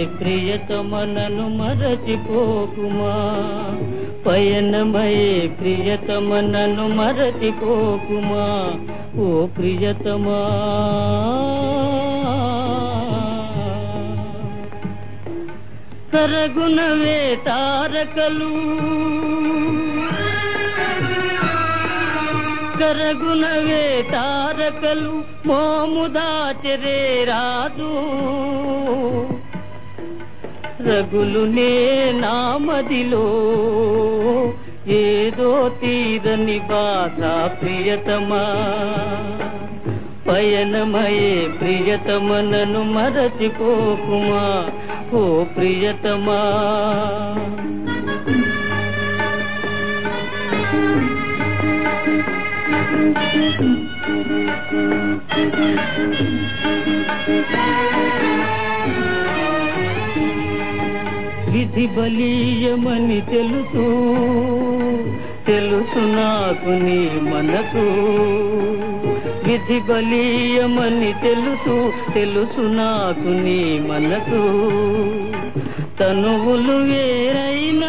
ప్రియతమనను మరచిపోకుమా పయనమయే ప్రియతమనను మరచిపోకుమా ఓ ప్రియతమా కరగునవే తారకలు కరగునవే తారకలు మోముదాచరే రాదు రగులు నే నామదిలో ఏదో తీరని బాధ ప్రియతమా పయనమయే ప్రియతమనను మరచిపోకుమా ఓ ప్రియతమా విధి బలీయమని తెలుసు తెలుసు నాకు నీ మనకు విధి బలీయమని తెలుసు తెలుసు నాకు నీ మనకు తనువులు వేరైనా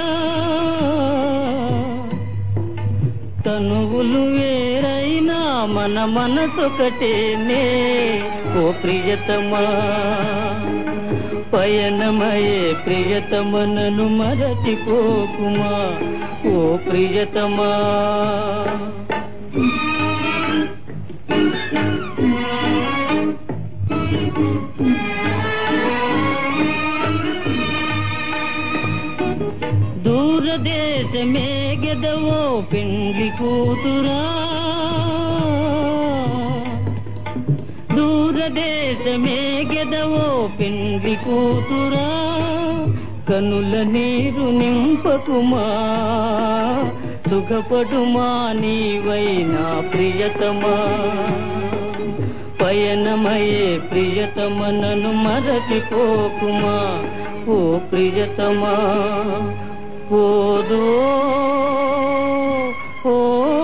తనువులు వేరైనా మన మనసొకటేనే ఓ ప్రియతమా పయనమయే ప్రియతమనను మరచిపోకుమా ఓ ప్రియతమా దూరదేశమే గెదవో పెండ్లి కూతురా దూరదేశమే గెదవో పెండ్లి కూతురా కనుల నీరు నింపకుమా సుఖపడుమా నీవైనా ప్రియతమా పయనమయే ప్రియతమనను మరచిపోకుమా ఓ ప్రియతమా పోదో ఓ